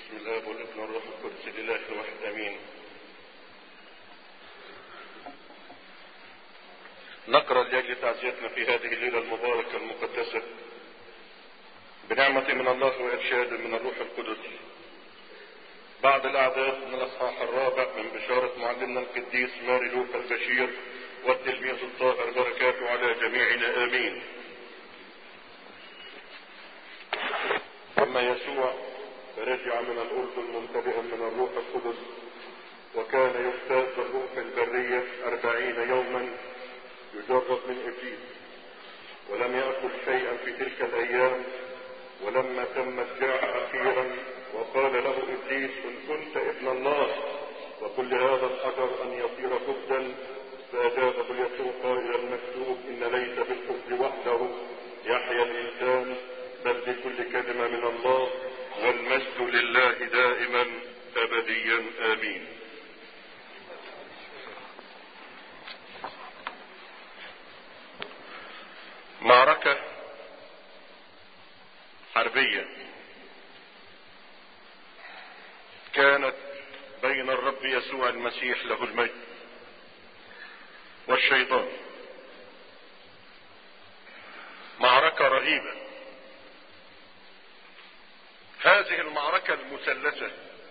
بسم الاب والابن والروح القدس الاله الواحد امين نقرا لاجل تعزيتنا في هذه الليله المباركه المقدسه بنعمه من الله وارشاد من الروح القدس بعد الاعداد من الاصحاح الرابع من بشاره معلمنا القديس ماري لوقا البشير والتلميذ الطاهر بركاته على جميعنا امين اما يسوع فرجع من الاردن ممتلئا من الروح القدس وكان يجتاز بالروح البريه اربعين يوما يجرب من ابليس ولم ياكل شيئا في تلك الايام ولما تمت جاع اخيرا وقال له ابليس ان كنت ابن الله وكل هذا الحجر ان يصير خبزا فاجابه يسوع قائلا المكتوب ان ليس بالخبز وحده يحيا الانسان بل بكل كلمه من الله والمجد لله دائما ابديا امين معركه حربيه كانت بين الرب يسوع المسيح له المجد والشيطان معركه رهيبه هذه المعركة المثلثة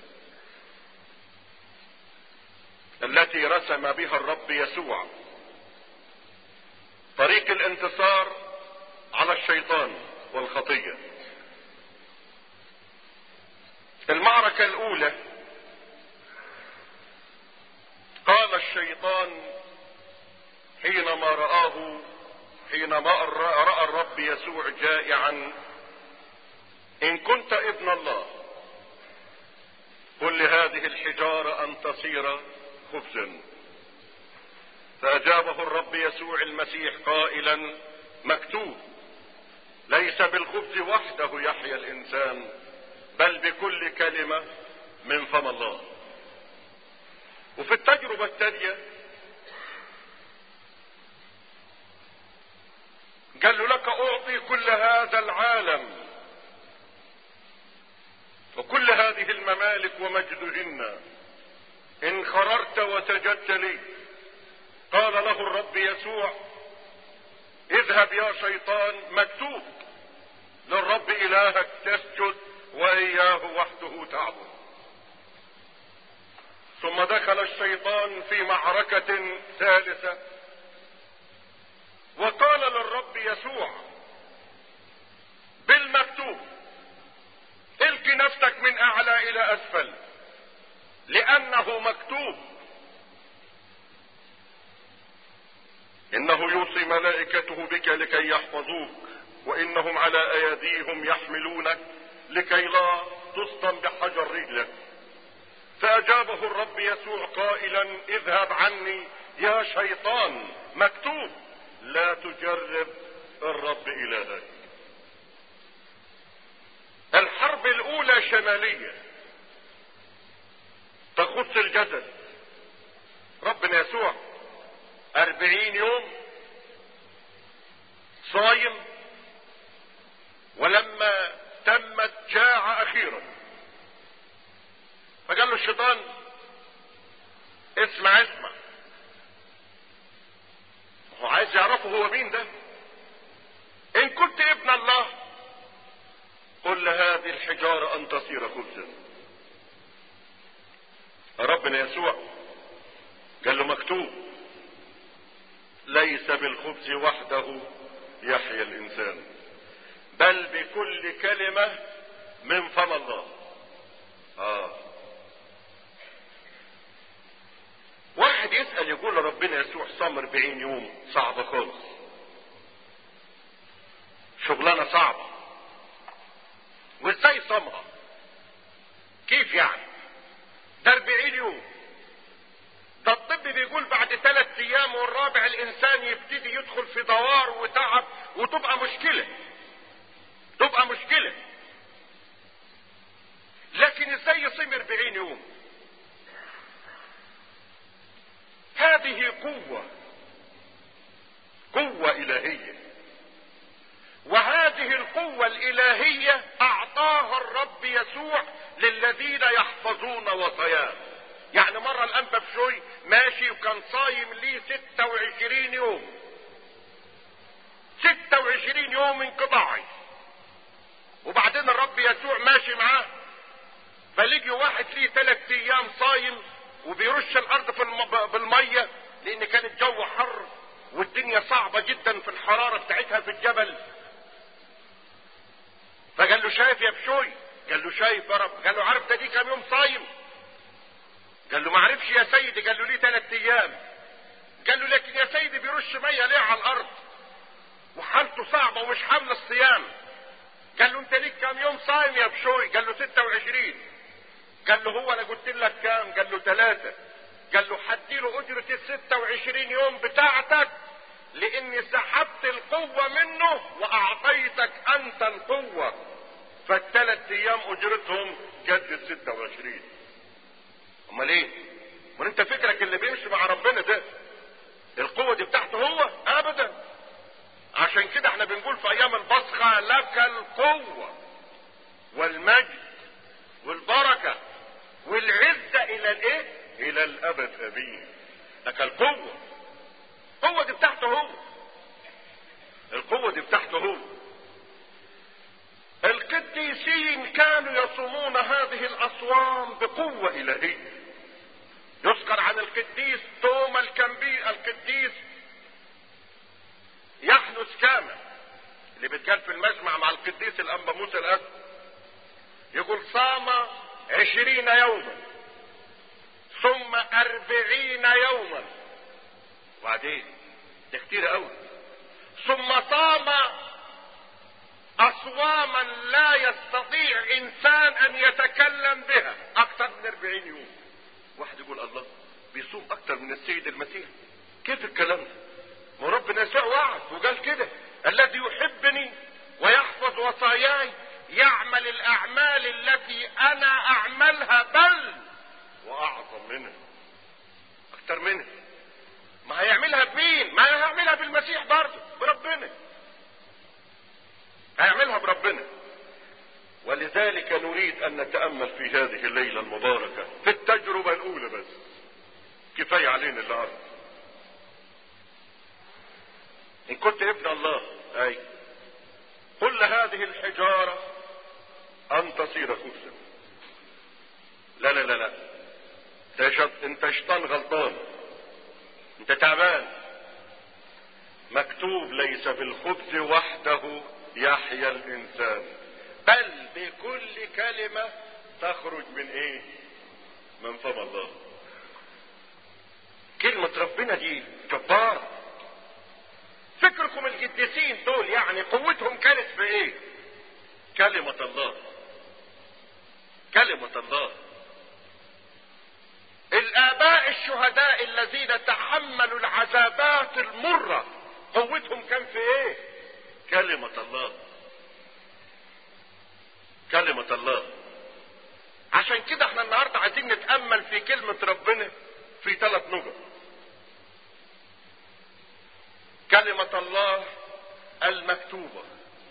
التي رسم بها الرب يسوع طريق الانتصار على الشيطان والخطية المعركة الأولى قال الشيطان حينما رآه حينما رأى الرب يسوع جائعا ان كنت ابن الله قل لهذه الحجارة ان تصير خبزا فاجابه الرب يسوع المسيح قائلا مكتوب ليس بالخبز وحده يحيا الانسان بل بكل كلمة من فم الله وفي التجربة الثانية قال له لك اعطي كل هذا العالم وكل هذه الممالك ومجدهن ان خررت وسجدت لي قال له الرب يسوع اذهب يا شيطان مكتوب للرب الهك تسجد واياه وحده تعبد ثم دخل الشيطان في معركة ثالثة وقال للرب يسوع بالمكتوب الك نفسك من اعلى الى اسفل لانه مكتوب انه يوصي ملائكته بك لكي يحفظوك وانهم على ايديهم يحملونك لكي لا تصطم بحجر رجلك فاجابه الرب يسوع قائلا اذهب عني يا شيطان مكتوب لا تجرب الرب الهك الحرب الاولى شمالية تخص الجسد ربنا يسوع اربعين يوم صايم ولما تمت جاع اخيرا فقال له الشيطان اسمع اسمع هو عايز يعرفه هو مين ده ان كنت ابن الله قل لهذه الحجارة ان تصير خبزا ربنا يسوع قال له مكتوب ليس بالخبز وحده يحيا الانسان بل بكل كلمة من فم الله اه واحد يسأل يقول لربنا يسوع صام 40 يوم صعبة خالص شغلانة صعبة وازاي صامها كيف يعني ده 40 يوم ده الطب بيقول بعد ثلاث ايام والرابع الانسان يبتدي يدخل في دوار وتعب وتبقى مشكلة تبقى مشكلة لكن ازاي يصيم 40 يوم هذه قوة قوة الهية وهذه القوة الالهية اعطاها الرب يسوع يسوع للذين يحفظون وصاياه يعني مرة الأنبا بشوي ماشي وكان صايم ليه 26 يوم 26 يوم انقطاعي وبعدين الرب يسوع ماشي معاه فلقي واحد ليه ثلاث ايام صايم وبيرش الارض في الم... بالميه لان كان الجو حر والدنيا صعبه جدا في الحراره بتاعتها في الجبل فقال له شايف يا بشوي قال له شايف يا رب قال له عارف ده دي كام يوم صايم قال له ما عرفش يا سيدي قال له ليه ثلاث ايام قال له لكن يا سيدي بيرش ميه ليه على الارض وحالته صعبه ومش حامل الصيام قال له انت ليك كام يوم صايم يا بشوي قال له 26 قال له هو انا قلت لك كام قال له ثلاثة قال له حديله اجرة ال 26 يوم بتاعتك لاني سحبت القوة منه واعطيتك انت القوة فالثلاث ايام اجرتهم جد ال 26 امال ايه امال انت فكرك اللي بيمشي مع ربنا ده القوة دي بتاعته هو ابدا عشان كده احنا بنقول في ايام البصخة لك القوة والمجد والبركة والعزة الى الايه الى الابد امين لك القوة القوة دي بتاعته هو القوة دي بتاعته هو القديسين كانوا يصومون هذه الاصوام بقوة الهية يذكر عن القديس توما الكمبي القديس يحنس كامل اللي بيتقال في المجمع مع القديس الانبا موسى الاسد يقول صام عشرين يوما ثم اربعين يوما وبعدين ده كتير قوي ثم صام اصواما لا يستطيع انسان ان يتكلم بها اكثر من اربعين يوم واحد يقول الله بيصوم اكثر من السيد المسيح كيف الكلام ده ما ربنا يسوع وعد وقال كده الذي يحبني ويحفظ وصاياي يعمل الاعمال التي انا اعملها بل واعظم منها اكتر منها ما هيعملها بمين ما هيعملها بالمسيح برضه بربنا هيعملها بربنا ولذلك نريد ان نتامل في هذه الليله المباركه في التجربه الاولى بس كفايه علينا النهارده ان كنت ابن الله اي قل لهذه الحجارة ان تصير خبزا لا لا لا لا انت شيطان غلطان انت تعبان مكتوب ليس بالخبز وحده يحيا الانسان بل بكل كلمة تخرج من ايه من فم الله كلمة ربنا دي جبارة فكركم القديسين دول يعني قوتهم كانت في ايه كلمة الله كلمة الله الاباء الشهداء الذين تحملوا العذابات المرة قوتهم كان في ايه كلمة الله كلمة الله عشان كده احنا النهاردة عايزين نتأمل في كلمة ربنا في ثلاث نقط كلمة الله المكتوبة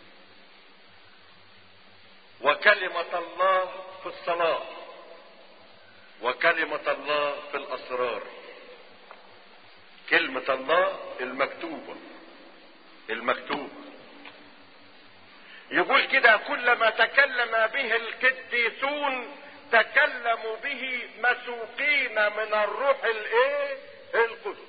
وكلمة الله في الصلاة وكلمة الله في الأسرار كلمة الله المكتوبة المكتوب يقول كده كلما تكلم به القديسون تكلموا به مسوقين من الروح الايه القدس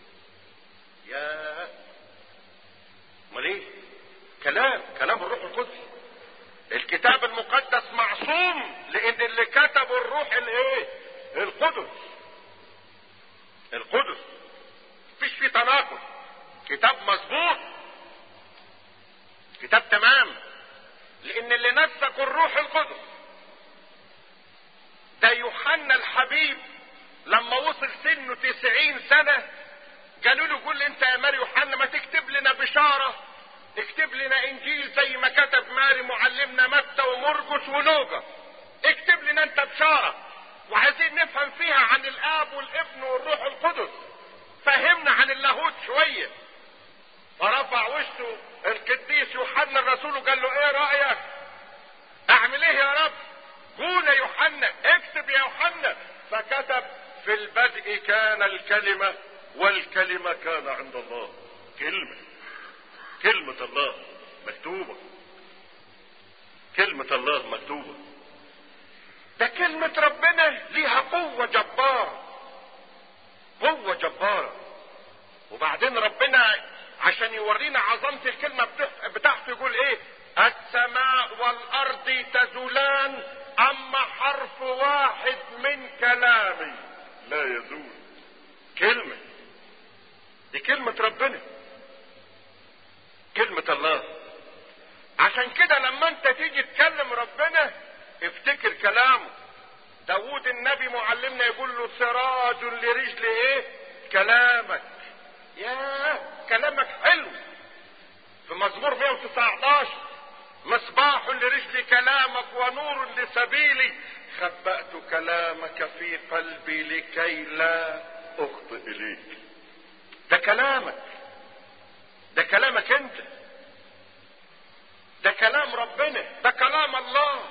يا امال ايه كلام كلام الروح القدس الكتاب المقدس معصوم لان اللي كتبه الروح الايه القدس القدس مفيش فيه تناقض كتاب مظبوط كتاب تمام لان اللي نسك الروح القدس ده يوحنا الحبيب لما وصل سنه تسعين سنة قالوا له قول انت يا ماري يوحنا ما تكتب لنا بشارة اكتب لنا انجيل زي ما كتب ماري معلمنا متى ومرقس ولوقا اكتب لنا انت بشارة وعايزين نفهم فيها عن الاب والابن والروح القدس فهمنا عن اللاهوت شوية فرفع وشه القديس يوحنا الرسول وقال له ايه رأيك اعمل ايه يا رب في البدء كان الكلمة والكلمة كان عند الله كلمة كلمة الله مكتوبة كلمة الله مكتوبة ده كلمة ربنا ليها قوة جبارة قوة جبارة وبعدين ربنا عشان يورينا عظمة الكلمة بتاعته يقول ايه السماء والارض تزولان اما حرف واحد من كلامي لا يزول كلمة دي كلمة ربنا كلمة الله عشان كده لما انت تيجي تكلم ربنا افتكر كلامه داود النبي معلمنا يقول له سراج لرجل ايه كلامك يا كلامك حلو في مزمور 119 مصباح لرجل كلامك ونور لسبيلي خبأت كلامك في قلبي لكي لا اخطئ اليك ده كلامك ده كلامك انت ده كلام ربنا ده كلام الله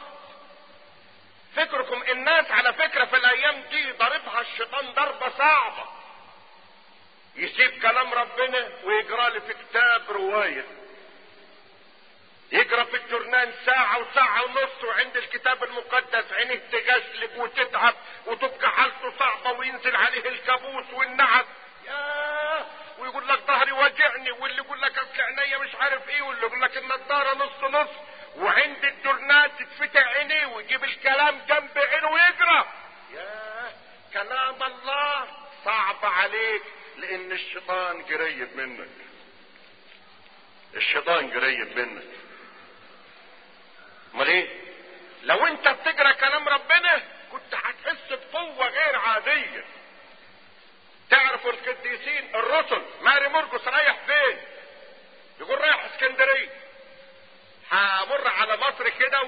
فكركم الناس على فكرة في الايام دي ضربها الشيطان ضربة صعبة يسيب كلام ربنا ويقرا لي في كتاب رواية يقرا في الجورنال ساعة وساعة ونص وعند الكتاب المقدس عينيه تغشلب وتتعب وتبقى حالته صعبة وينزل عليه الكابوس والنعس ياه ويقول لك ظهري واجعني واللي يقول لك اصل عينيا مش عارف ايه واللي يقول لك النضاره نص نص وعند الجورنال تتفتح عينيه ويجيب الكلام جنب عينه ويقرا يا كلام الله صعب عليك لان الشيطان قريب منك الشيطان قريب منك امال ايه لو انت بتقرا كلام ربنا كنت هتحس بقوه غير عاديه تعرفوا القديسين الرسل ماري مرقس رايح فين يقول رايح اسكندريه همر على مصر كده و...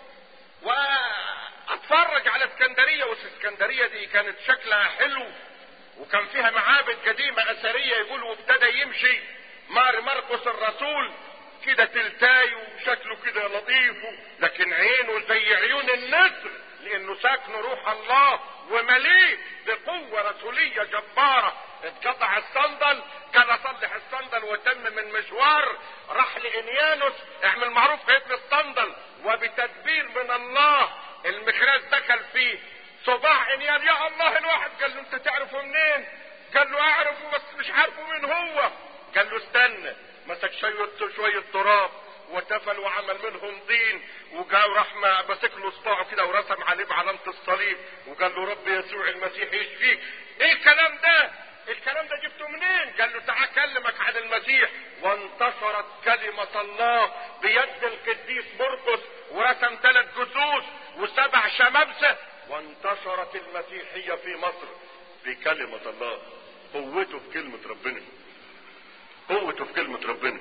واتفرج على اسكندريه والاسكندريه دي كانت شكلها حلو وكان فيها معابد قديمه اثريه يقول وابتدى يمشي ماري مرقس الرسول كده تلتاي وشكله كده لطيف لكن عينه زي عيون النسر لانه ساكن روح الله ومليء بقوه رسوليه جباره اتقطع الصندل كان اصلح الصندل وتم من مشوار راح لانيانوس اعمل معروف هيت الصندل وبتدبير من الله المخراج دخل فيه صباع انيان يا الله الواحد قال له انت تعرفه منين قال له اعرفه بس مش عارفه مين هو قال له استنى مسك شوية شوية تراب وتفل وعمل منهم دين وجاء راح مسك له صباعه كده ورسم عليه بعلامة الصليب وقال له رب يسوع المسيح يشفيك ايه الكلام ده الكلام ده جبته منين قال له تعال اكلمك عن المسيح وانتشرت كلمة الله بيد القديس مرقس ورسم ثلاث جثوث وسبع شمامسة وانتشرت المسيحية في مصر بكلمة الله قوته في كلمة ربنا قوته في كلمة ربنا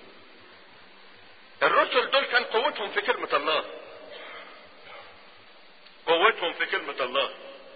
الرسل دول كان قوتهم في كلمة الله قوتهم في كلمة الله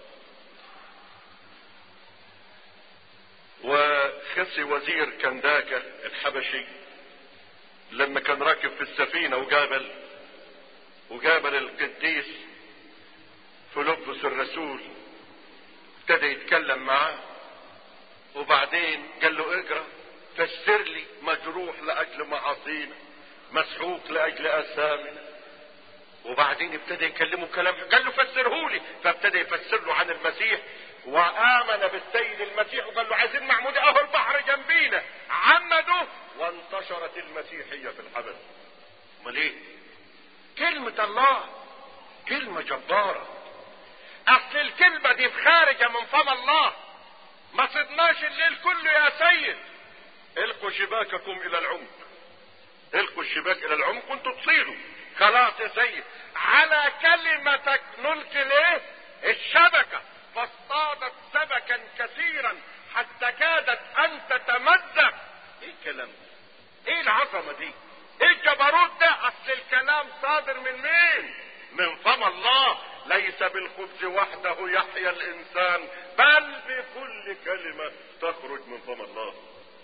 وخسي وزير كنداكة الحبشي لما كان راكب في السفينة وقابل وقابل القديس فيلبس الرسول ابتدى يتكلم معاه وبعدين قال له اقرا فسر لي مجروح لاجل معاصينا مسحوق لاجل اثامنا وبعدين ابتدى يكلمه كلام قال له فسره لي فابتدى يفسر له عن المسيح وامن بالسيد المسيح وقال له عايزين معمود اهو البحر جنبينا عمدوا وانتشرت المسيحيه في الحبل امال ايه كلمه الله كلمه جباره اصل الكلمه دي خارجه من فم الله ما صدناش الليل كله يا سيد القوا شباككم الى العمق القوا الشباك الى العمق وانتوا تصيدوا خلاص يا سيد على كلمتك نلقي الايه الشبكه فاصطادت سمكا كثيرا حتى كادت ان تتمزق ايه الكلام ده ايه العظمه دي ايه الجبروت ده اصل الكلام صادر من مين من فم الله ليس بالخبز وحده يحيا الانسان بل بكل كلمه تخرج من فم الله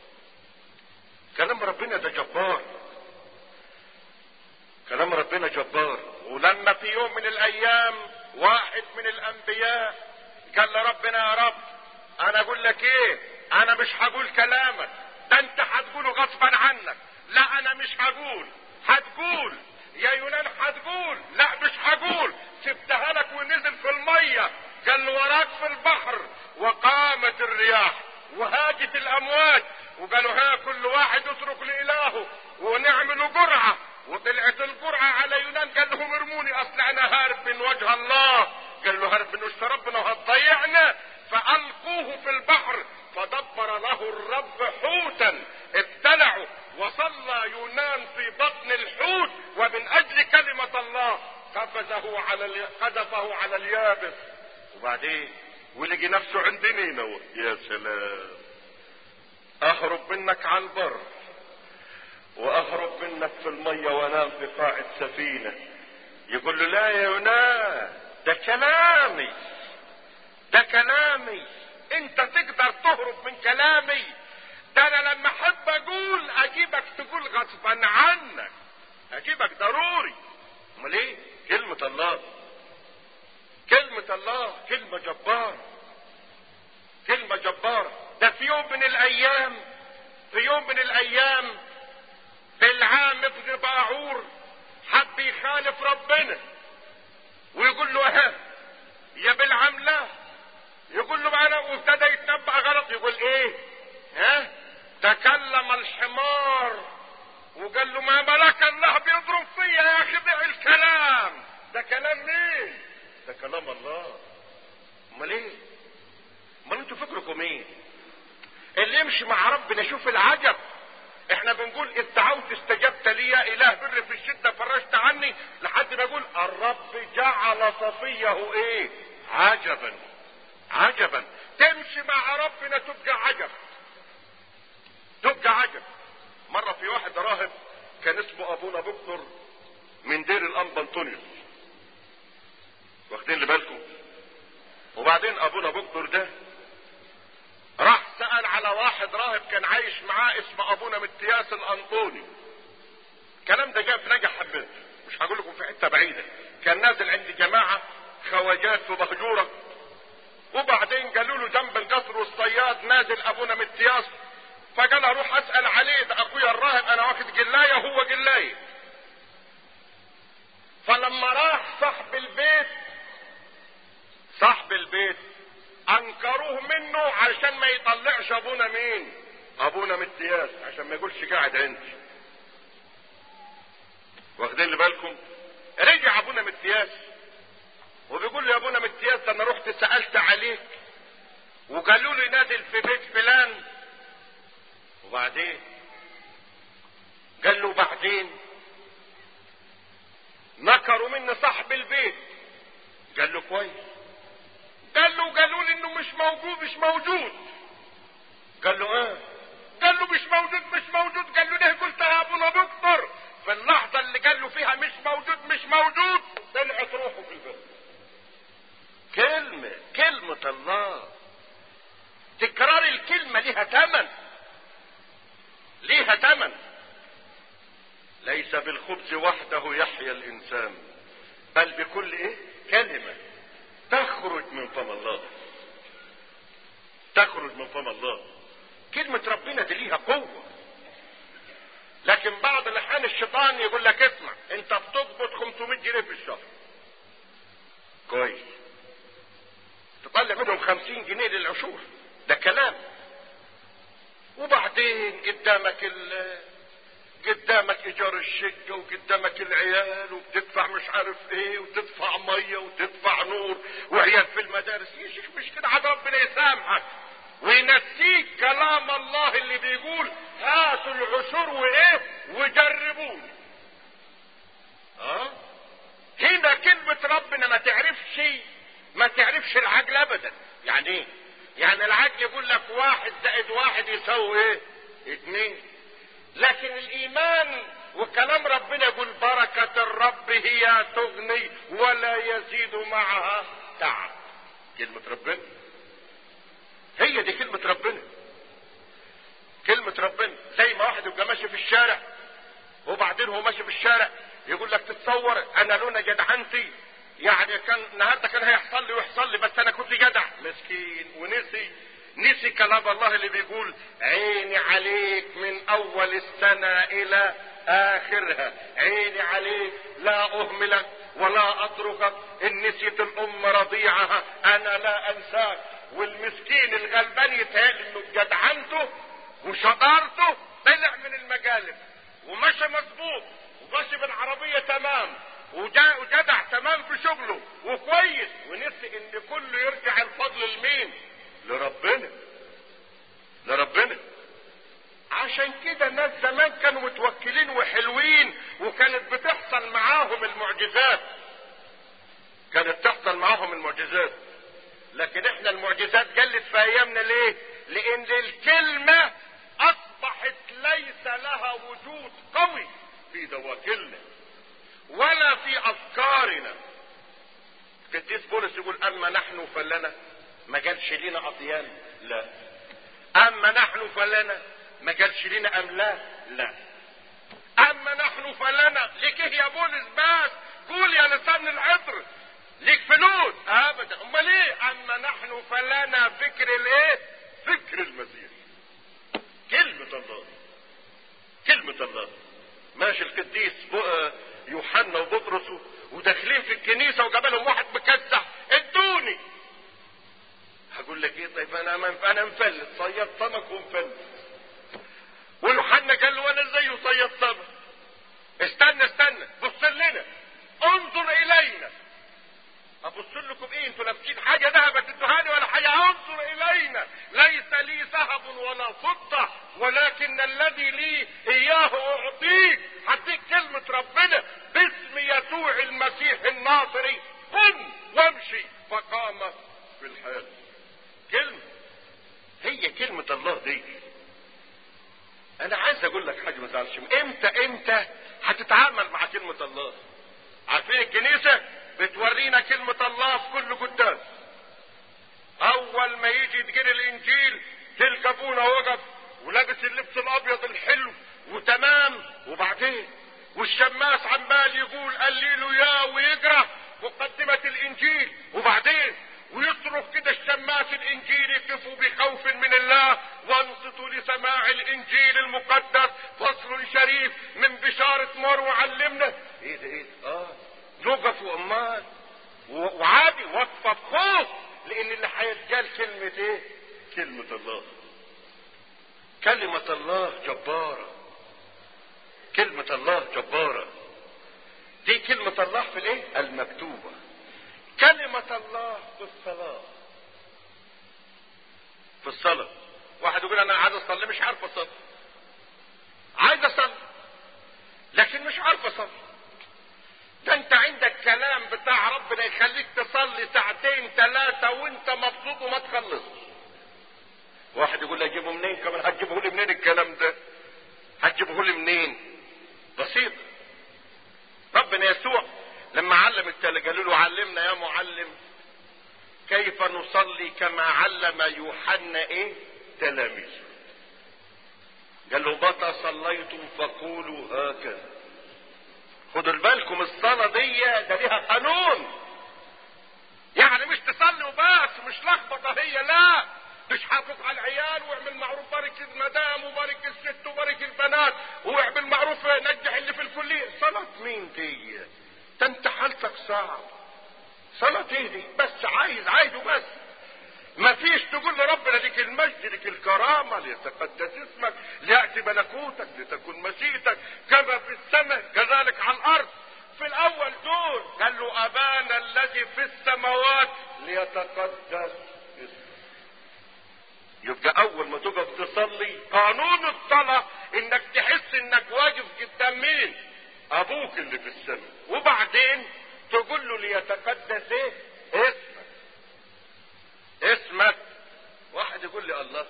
كلام ربنا ده جبار كلام ربنا جبار ولما في يوم من الايام واحد من الانبياء قال له ربنا يا رب انا اقول لك ايه انا مش هقول كلامك ده انت هتقوله غصبا عنك لا انا مش هقول هتقول يا يونان هتقول لا مش هقول سبتها لك ونزل في الميه قال له وراك في البحر وقامت الرياح وهاجت الامواج وقالوا ها كل واحد يترك لالهه ونعمل جرعه وطلعت الجرعه على يونان قال لهم ارموني اصل انا هارب من وجه الله قال له هارب من وجه ربنا وهتضيعنا فالقوه في البحر فدبر له الرب حوتا ابتلعه وصلى يونان في بطن الحوت ومن اجل كلمة الله قفزه على ال... قذفه على اليابس وبعدين ولقي نفسه عند نينوى يا سلام اهرب منك على البر واهرب منك في المية وانام في قاع السفينة يقول له لا يا يونان ده كلامي ده كلامي انت تقدر تهرب من كلامي ده انا لما احب اقول اجيبك تقول غصبا عنك اجيبك ضروري امال ايه كلمة الله كلمة الله كلمة جبارة كلمة جبارة ده في يوم من الايام في يوم من الايام بالعام ابن باعور حب يخالف ربنا ويقول له ها يا بالعام لا يقول له انا وابتدى يتنبأ غلط يقول ايه ها تكلم الحمار وقال له ما ملك الله بيضرب فيا يا اخي ضع الكلام ده كلام مين ده كلام الله امال ايه امال انتوا فكركم ايه اللي يمشي مع ربنا شوف العجب احنا بنقول اذ دعوت استجبت لي يا اله بر في الشده فرجت عني لحد ما يقول الرب جعل صفيه ايه عجبا عجبا تمشي مع ربنا تبقى عجب تبقى عجب مرة في واحد راهب كان اسمه ابونا بكتر من دير الانبا انطونيوس واخدين بالكم وبعدين ابونا بكتر ده راح سأل على واحد راهب كان عايش معاه اسمه ابونا متياس الانطوني الكلام ده جاء في نجح حبيت مش هقول لكم في حته بعيده كان نازل عند جماعه خواجات في بهجوره وبعدين قالوا له جنب القصر والصياد نازل ابونا متياس فقال اروح اسال عليه ده اخويا الراهب انا واخد جلايه وهو جلايه فلما راح صاحب البيت صاحب البيت انكروه منه علشان ما يطلعش ابونا مين ابونا متياس عشان ما يقولش قاعد عندي واخدين بالكم رجع ابونا متياس وبيقول له يا ابونا متياس انا رحت سالت عليك وقالوا لي نازل في بيت فلان وبعدين قال له بعدين نكروا مني صاحب البيت قال له كويس قال له قالوا لي انه مش موجود مش موجود قال له اه قال له مش موجود مش موجود قال له ليه قلت يا ابونا دكتور في اللحظة اللي قال له فيها مش موجود مش موجود طلعت روحه في البيت كلمة كلمة الله تكرار الكلمة ليها ثمن ليها ثمن ليس بالخبز وحده يحيا الانسان بل بكل ايه كلمة تخرج من فم الله تخرج من فم الله كلمة ربنا دي ليها قوة لكن بعض الاحيان الشيطان يقول لك اسمع انت بتضبط 500 جنيه في الشهر كويس تطلع منهم 50 جنيه للعشور ده كلام وبعدين قدامك ال قدامك ايجار الشقه وقدامك العيال وبتدفع مش عارف ايه وتدفع ميه وتدفع نور وعيال في المدارس يا شيخ مش كده عاد ربنا يسامحك وينسيك كلام الله اللي بيقول هاتوا العشور وايه وجربوني اه هنا كلمة ربنا ما تعرفش ما تعرفش العجل ابدا يعني ايه يعني العجل يقول لك واحد زائد واحد يساوي ايه اتنين لكن الايمان وكلام ربنا يقول بركة الرب هي تغني ولا يزيد معها تعب كلمة ربنا هي دي كلمة ربنا كلمة ربنا زي ما واحد يبقى ماشي في الشارع وبعدين هو ماشي في الشارع يقول لك تتصور انا لونا جدعنتي يعني كان النهارده كان هيحصل لي ويحصل لي بس انا كنت جدع ما مسكين ونسي نسي كلام الله اللي بيقول عيني عليك من اول السنة الى اخرها عيني عليك لا اهملك ولا اتركك ان نسيت الام رضيعها انا لا انساك والمسكين الغلبان يتهيأ انه بجدعنته وشطارته طلع من المجالس ومشى مظبوط ومشي بالعربية تمام وجا- وجدع تمام في شغله وكويس ونسي ان كله يرجع الفضل لمين لربنا لربنا عشان كده الناس زمان كانوا متوكلين وحلوين وكانت بتحصل معاهم المعجزات كانت تحصل معاهم المعجزات لكن احنا المعجزات قلت في ايامنا ليه لان الكلمة اصبحت ليس لها وجود قوي في دواخلنا ولا في افكارنا قديس بولس يقول اما نحن فلنا ما قالش لينا اطيان لا اما نحن فلنا ما قالش لينا املاك لا اما نحن فلنا ليك ايه يا بولس بس قول يا لسان العطر ليك فلوس ابدا امال ايه اما نحن فلنا فكر الايه فكر المسيح كلمة الله كلمة الله ماشي القديس بق- يوحنا وبطرس وداخلين في الكنيسة وجابلهم واحد مكسح ادوني هقول لك ايه طيب انا من انا مفلت صياد سمك ومفلت ويوحنا قال له انا زيه صياد سمك استنى استنى بص لنا انظر الينا ابص لكم ايه انتوا لابسين حاجه ذهب تدوهاني ولا حاجه انظر الينا ليس لي ذهب ولا فضه ولكن الذي لي اياه اعطيك هديك كلمه ربنا باسم يسوع المسيح الناصري قم وامشي فقام في الحال كلمه هي كلمه الله دي انا عايز اقول لك حاجه ما تزعلش امتى امتى هتتعامل مع كلمه الله عارفين الكنيسه بتورينا كلمه الله في كل قداس اول ما يجي تجري الانجيل تلقى ابونا وقف ولابس اللبس الابيض الحلو وتمام وبعدين والشماس عمال يقول قليله يا ويقرا مقدمة الانجيل وبعدين ويصرخ كده الشماس الانجيل يقفوا بخوف من الله وانصتوا لسماع الانجيل المقدس فصل شريف من بشارة مر وعلمنا ايه ده ايه ده اه نقف وامال و- وعادي واقفة بخوف لان اللي هيتقال كلمة ايه كلمة الله كلمة الله جبارة كلمة الله جبارة دي كلمة الله في الايه المكتوبة كلمة الله في الصلاة في الصلاة واحد يقول انا عايز اصلي مش عارف اصلي عايز اصلي لكن مش عارف اصلي ده انت عندك كلام بتاع ربنا يخليك تصلي ساعتين ثلاثة وانت مبسوط وما تخلصش واحد يقول لي اجيبه منين كمان هتجيبه لي منين الكلام ده هتجيبه لي منين بسيط ربنا يسوع لما علم التلاميذ قالوا له علمنا يا معلم كيف نصلي كما علم يوحنا ايه تلاميذه قال له متى صليتم فقولوا هكذا خدوا بالكم الصلاة دي ده ليها قانون يعني مش تصلي وبس مش لخبطة هي لا مش حافظ على العيال واعمل معروف بارك المدام وبارك الست وبارك البنات واعمل معروف نجح اللي في الكلية صلاة مين دي ده انت حالتك صعب صلاة ايه دي بس عايز عايزه بس ما فيش تقول لربنا لك المجد لك الكرامة ليتقدس اسمك ليأتي ملكوتك لتكن مشيئتك كما في السماء كذلك على الأرض في الأول دول قال له أبانا الذي في السماوات ليتقدس اسمك يبقى أول ما تقف تصلي قانون الصلاة إنك تحس إنك واقف قدام مين؟ أبوك اللي في السماء وبعدين تقول له ليتقدس إيه؟ اسمك اسمك واحد يقول لي الله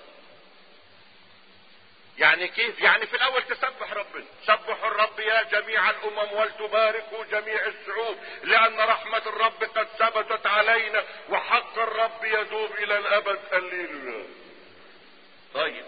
يعني كيف يعني في الاول تسبح ربنا سبحوا الرب يا جميع الامم ولتباركوا جميع الشعوب لان رحمة الرب قد ثبتت علينا وحق الرب يدوم الى الابد هللويا طيب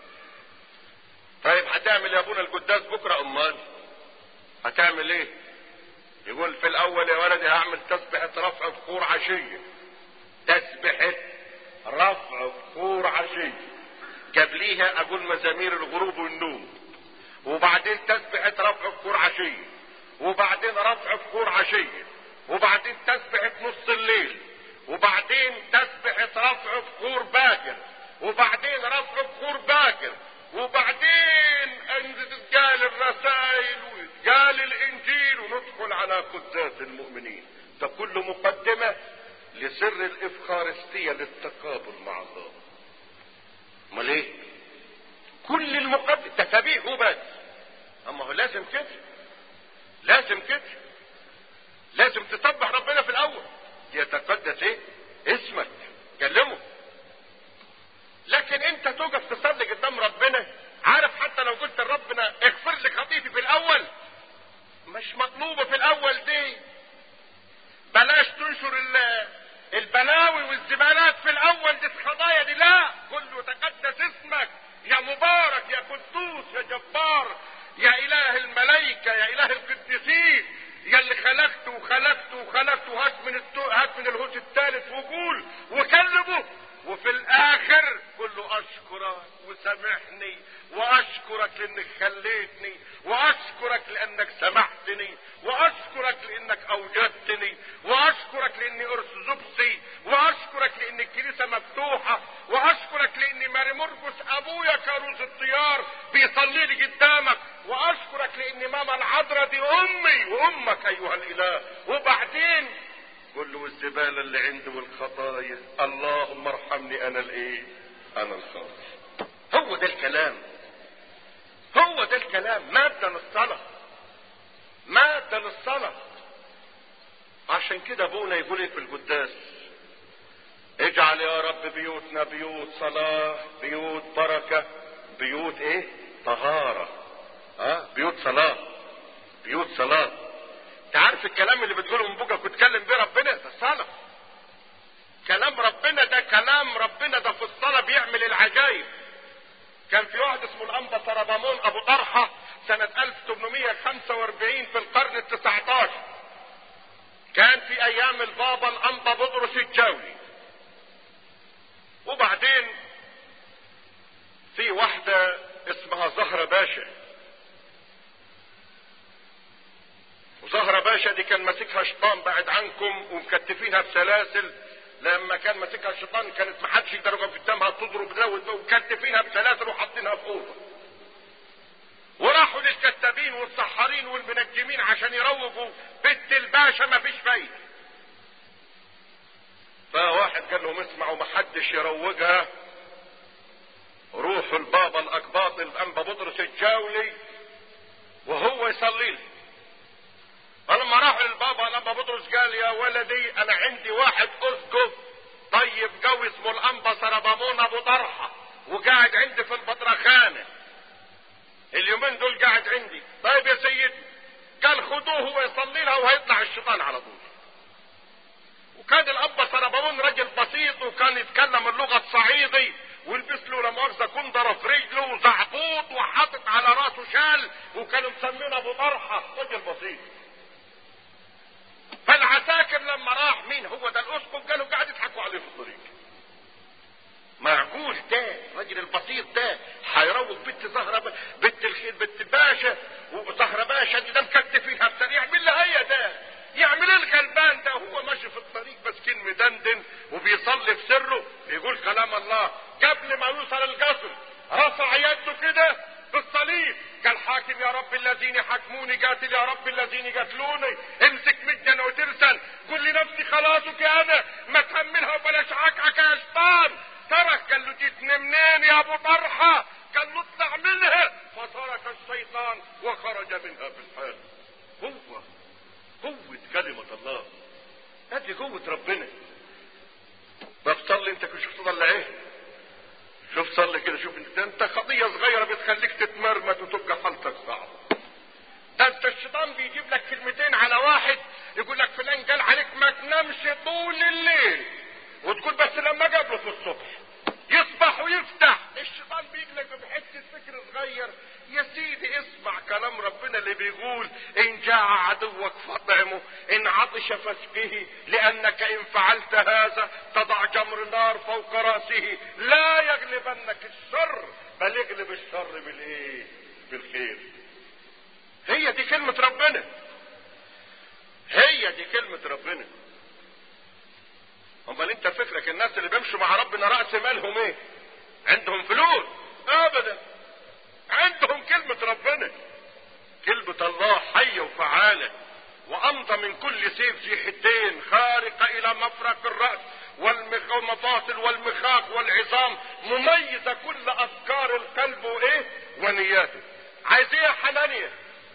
طيب هتعمل يا ابونا القداس بكره امال هتعمل ايه يقول في الاول يا ولدي هعمل تسبحة رفع بخور عشية تسبحة رفع بخور عشية قبليها اقول مزامير الغروب والنوم وبعدين تسبحة رفع بخور عشية وبعدين رفع بخور عشية وبعدين تسبحة نص الليل وبعدين تسبحة رفع بخور باكر وبعدين رفع بخور باكر وبعدين قال الرسائل وقال الانجيل وندخل على قداس المؤمنين ده كله مقدمة لسر الافخارستية للتقابل مع الله امال ايه كل المقدم تسابيح وبس اما هو لازم كده لازم كده لازم تسبح ربنا في الاول يتقدس ايه اسمك كلمه لكن انت توقف تصلي قدام ربنا عارف حتى لو قلت لربنا اغفر لي خطيتي في الاول مش مطلوبه في الاول دي بلاش تنشر البلاوي والزبالات في الاول دي القضايا دي لا كله تقدس اسمك يا مبارك يا قدوس يا جبار يا اله الملائكة يا اله القديسين يا اللي خلقته وخلقته وخلقته هات من التو... هات من الهوس الثالث وقول وكلمه وفي الاخر قل له اشكرك وسامحني واشكرك لانك خليتني واشكرك لانك سمحتني واشكرك لانك اوجدتني واشكرك لاني ارثوذكسي واشكرك لان الكنيسه مفتوحه واشكرك لاني ماري مرقس ابويا كاروس الطيار بيصلي لي قدامك واشكرك لان ماما العذراء دي امي وامك ايها الاله وبعدين قل له الزبالة اللي عنده والخطايا اللهم ارحمني انا الايه انا الخاطئ هو ده الكلام هو ده الكلام مادة للصلاة مادة للصلاة عشان كده ابونا يقول في القداس اجعل يا رب بيوتنا بيوت صلاة بيوت بركة بيوت ايه طهارة اه بيوت صلاة بيوت صلاة تعرف الكلام اللي بتقوله من بوجك وتكلم بيه ربنا ده الصلاة كلام ربنا ده كلام ربنا ده في الصلاة بيعمل العجائب كان في واحد اسمه الانبا سربامون ابو طرحة سنة 1845 في القرن التسعة عشر كان في ايام البابا الانبا بطرس الجولي وبعدين في واحدة اسمها زهرة باشا وزهرة باشا دي كان ماسكها شيطان بعد عنكم ومكتفينها بسلاسل لما كان ماسكها الشيطان كانت محدش يقدر يقف قدامها تضرب ده ومكتفينها بسلاسل وحاطينها في اوضه وراحوا للكتابين والسحارين والمنجمين عشان يروجوا بنت الباشا ما فيش فايده فواحد قال لهم اسمعوا محدش يروجها روحوا البابا الاقباط الانبا بطرس الجاولي وهو يصلي لي فلما راحوا للبابا الانبا بطرس قال يا ولدي انا عندي واحد اسقف طيب قوي اسمه الانبا سربامون ابو طرحه وقاعد عندي في البطرخانه اليومين دول قاعد عندي طيب يا سيدي قال خدوه هو يصلي لها وهيطلع الشيطان على طول وكان الاب سربامون راجل بسيط وكان يتكلم اللغه الصعيدي ولبس له لا مؤاخذه كندره في رجله وزعبوط وحاطط على راسه شال وكانوا مسمينه ابو طرحه راجل بسيط فالعساكر لما راح مين هو ده الاسقف قالوا قاعد يضحكوا عليه في الطريق معقول ده الراجل البسيط ده هيروج بنت زهره بنت الخير بنت باشا وزهره باشا دي ده مكتفينها بسريع مين اللي هي ده يعمل الغلبان ده هو ماشي في الطريق مسكين مدندن وبيصلي في سره بيقول كلام الله قبل ما يوصل القصر رفع يده كده بالصليب قال حاكم يا رب الذين حكموني قاتل يا رب الذين قتلوني امسك مجدا وترسل قل لنفسي خلاصك انا ما تهملها وبلاش عكعك يا شيطان ترك قال له جيتني منين يا ابو طرحه قال له اطلع منها فترك الشيطان وخرج منها بالحال هو قوة كلمة الله هذه قوة ربنا طب صلي انت شوف تصلي ايه شوف صلي كده شوف انت انت قضية صغيرة بتخليك تتمرمط وتبقى حالتك صعبة ده انت الشيطان بيجيب لك كلمتين على واحد يقول لك فلان قال عليك ما تنامش طول الليل وتقول بس لما قابله في الصبح يصبح ويفتح الشيطان بيجلك بحته فكر صغير يا سيدي اسمع كلام ربنا اللي بيقول ان جاع عدوك فاطعمه ان عطش فاسقه لانك ان فعلت فعلت هذا تضع جمر نار فوق راسه لا يغلبنك الشر بل يغلب الشر بالايه بالخير هي دي كلمة ربنا هي دي كلمة ربنا امال انت فكرك الناس اللي بيمشوا مع ربنا رأس مالهم ايه عندهم فلوس ابدا عندهم كلمة ربنا كلمة الله حية وفعالة وامضى من كل سيف ذي حدين خارقة الى مفرق الرأس والمفاصل والمخاخ والعظام مميزة كل افكار القلب وايه ونياته عايز ايه يا حنانيا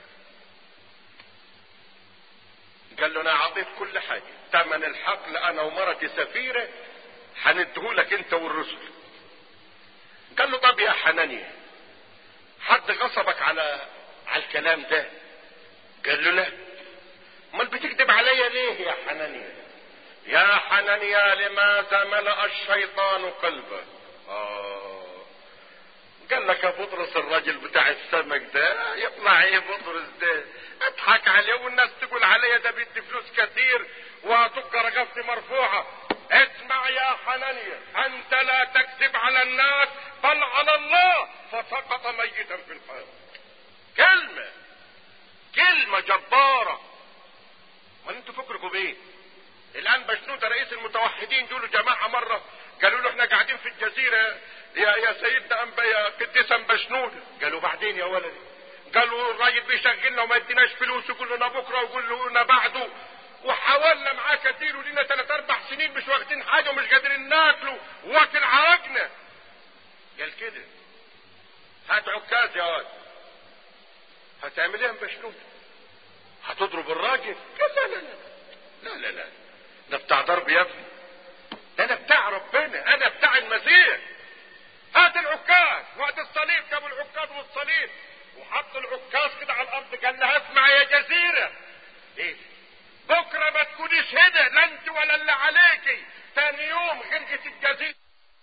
قال له انا اعطيت كل حاجة تمن الحقل انا ومرتي سفيرة هنديهولك انت والرسل قال له طب يا حنانيا حد غصبك على على الكلام ده قال له لا امال بتكذب عليا ليه يا حنانيا يا حنانيا لماذا ملأ الشيطان قلبك آه. قال لك يا بطرس الراجل بتاع السمك ده يطلع ايه بطرس ده اضحك عليه والناس تقول عليا ده بيدي فلوس كتير وهتبقى رقبتي مرفوعة اسمع يا حنانيا انت لا تكذب على الناس بل على الله فسقط ميتا في الحال كلمة كلمة جبارة ما انتوا فكركم بايه الان بشنودة رئيس المتوحدين دول جماعة مرة قالوا له احنا قاعدين في الجزيرة يا يا سيدنا أنبا يا قديس بشنودة قالوا بعدين يا ولدي قالوا الراجل بيشغلنا وما يديناش فلوس يقول لنا بكره ويقول لنا بعده وحاولنا معاه كتير ولينا ثلاث اربع سنين مش واخدين حاجه ومش قادرين ناكله واكل عرقنا قال كده هات عكاز يا واد هتعمل ايه يا بشنود هتضرب الراجل قال لا لا لا لا لا لا ده بتاع ضرب يا ابني ده انا بتاع ربنا انا بتاع المسيح هات العكاز وقت الصليب جابوا العكاز والصليب وحط العكاز كده على الارض قال لها اسمع يا جزيره ايه بكره ما تكونيش هنا لا انت ولا اللي عليكي تاني يوم غرقت الجزيره